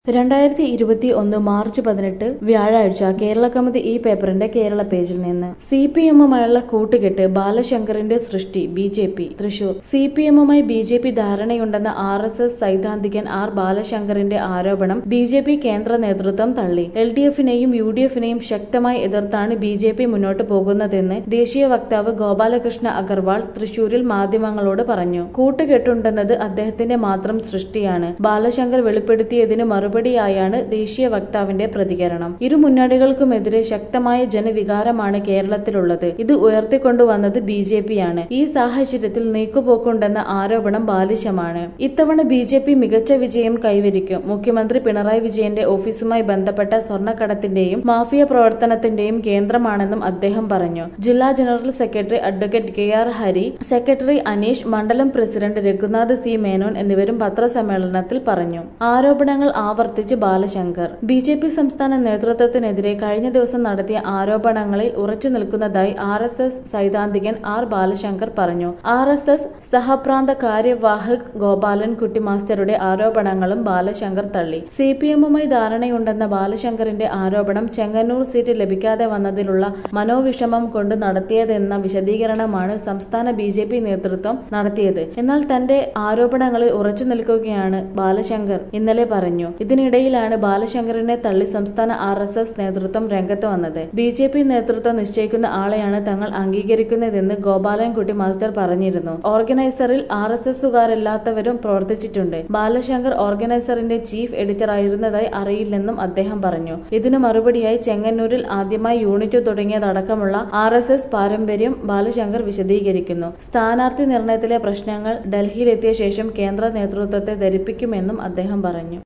രണ്ടായിരത്തി ഇരുപത്തി ഒന്ന് മാർച്ച് പതിനെട്ട് വ്യാഴാഴ്ച കേരള കൗമുദി ഈ പേപ്പറിന്റെ കേരള പേജിൽ നിന്ന് സി പി എമ്മുമായുള്ള കൂട്ടുകെട്ട് ബാലശങ്കറിന്റെ സൃഷ്ടി B J P Thrissur C P എമ്മുമായി ബി ജെ പി ധാരണയുണ്ടെന്ന ആർ എസ് എസ് സൈദ്ധാന്തികൻ ആർ ബാലശങ്കറിന്റെ ആരോപണം ബി ജെ പി കേന്ദ്ര നേതൃത്വം തള്ളി എൽ ഡി എഫിനെയും യു ഡി എഫിനെയും ശക്തമായി എതിർത്താണ് ബി ജെ പി മുന്നോട്ട് പോകുന്നതെന്ന് ദേശീയ വക്താവ് ഗോപാലകൃഷ്ണ അഗർവാൾ തൃശൂരിൽ മാധ്യമങ്ങളോട് പറഞ്ഞു കൂട്ടുകെട്ടുണ്ടെന്നത് അദ്ദേഹത്തിന്റെ മാത്രം സൃഷ്ടിയാണ് ബാലശങ്കർ വെളിപ്പെടുത്തിയതിന് മറുപടിയായാണ് ദേശീയ വക്താവിന്റെ പ്രതികരണം ഇരു മുന്നണികൾക്കുമെതിരെ ശക്തമായ ജനവികാരമാണ് കേരളത്തിലുള്ളത് ഇത് ഉയർത്തിക്കൊണ്ടുവന്നത് ബി ജെ പിയാണ് ഈ സാഹചര്യത്തിൽ നീക്കുപോക്കുണ്ടെന്ന ആരോപണം ബാലിശമാണ് ഇത്തവണ ബി ജെ പി മികച്ച വിജയം കൈവരിക്കും മുഖ്യമന്ത്രി പിണറായി വിജയന്റെ ഓഫീസുമായി ബന്ധപ്പെട്ട സ്വർണ്ണക്കടത്തിന്റെയും മാഫിയ പ്രവർത്തനത്തിന്റെയും കേന്ദ്രമാണെന്നും അദ്ദേഹം പറഞ്ഞു ജില്ലാ general secretary advocate K R Hari secretary Aneesh മണ്ഡലം പ്രസിഡന്റ് രഘുനാഥ് സി മേനോൻ എന്നിവരും പത്രസമ്മേളനത്തിൽ പറഞ്ഞു ആരോപണങ്ങൾ ആവർത്തിച്ച് ബാലശങ്കർ ബി ജെ പി സംസ്ഥാന നേതൃത്വത്തിനെതിരെ കഴിഞ്ഞ ദിവസം നടത്തിയ ആരോപണങ്ങളിൽ ഉറച്ചു നിൽക്കുന്നതായി ആർ എസ് എസ് സൈദ്ധാന്തികൻ ആർ ബാലശങ്കർ പറഞ്ഞു ആർ എസ് എസ് സഹപ്രാന്ത കാര്യവാഹക് ഗോപാലൻ കുട്ടി മാസ്റ്ററുടെ ആരോപണങ്ങളും ബാലശങ്കർ തള്ളി സി പി എമ്മുമായി ധാരണയുണ്ടെന്ന ബാലശങ്കറിന്റെ ആരോപണം ചെങ്ങന്നൂർ സീറ്റ് ലഭിക്കാതെ വന്നതിലുള്ള മനോവിഷമം കൊണ്ട് നടത്തിയതെന്ന വിശദീകരണമാണ് സംസ്ഥാന ബി ജെ പി നേതൃത്വം നടത്തിയത് എന്നാൽ തന്റെ ആരോപണങ്ങളിൽ ഉറച്ചു നിൽക്കുകയാണ് ബാലശങ്കർ ഇന്നലെ പറഞ്ഞു ഇതിനിടയിലാണ് ബാലശങ്കറിനെ തള്ളി സംസ്ഥാന ആർ എസ് എസ് നേതൃത്വം രംഗത്ത് വന്നത് ബി ജെ പി നേതൃത്വം നിശ്ചയിക്കുന്ന ആളെയാണ് തങ്ങൾ അംഗീകരിക്കുന്നതെന്ന് ഗോപാലൻകുട്ടി മാസ്റ്റർ പറഞ്ഞിരുന്നു ഓർഗനൈസറിൽ ആർ എസ് എസുകാരല്ലാത്തവരും പ്രവർത്തിച്ചിട്ടുണ്ട് ബാലശങ്കർ ഓർഗനൈസറിന്റെ ചീഫ് എഡിറ്റർ ആയിരുന്നതായി അറിയില്ലെന്നും അദ്ദേഹം പറഞ്ഞു ഇതിനു മറുപടിയായി ചെങ്ങന്നൂരിൽ ആദ്യമായി യൂണിറ്റ് തുടങ്ങിയതടക്കമുള്ള ആർ എസ് എസ് പാരമ്പര്യം ബാലശങ്കർ വിശദീകരിക്കുന്നു സ്ഥാനാർത്ഥി നിർണയത്തിലെ പ്രശ്നങ്ങൾ ഡൽഹിയിലെത്തിയ ശേഷം കേന്ദ്ര നേതൃത്വത്തെ ധരിപ്പിക്കുമെന്നും അദ്ദേഹം പറഞ്ഞു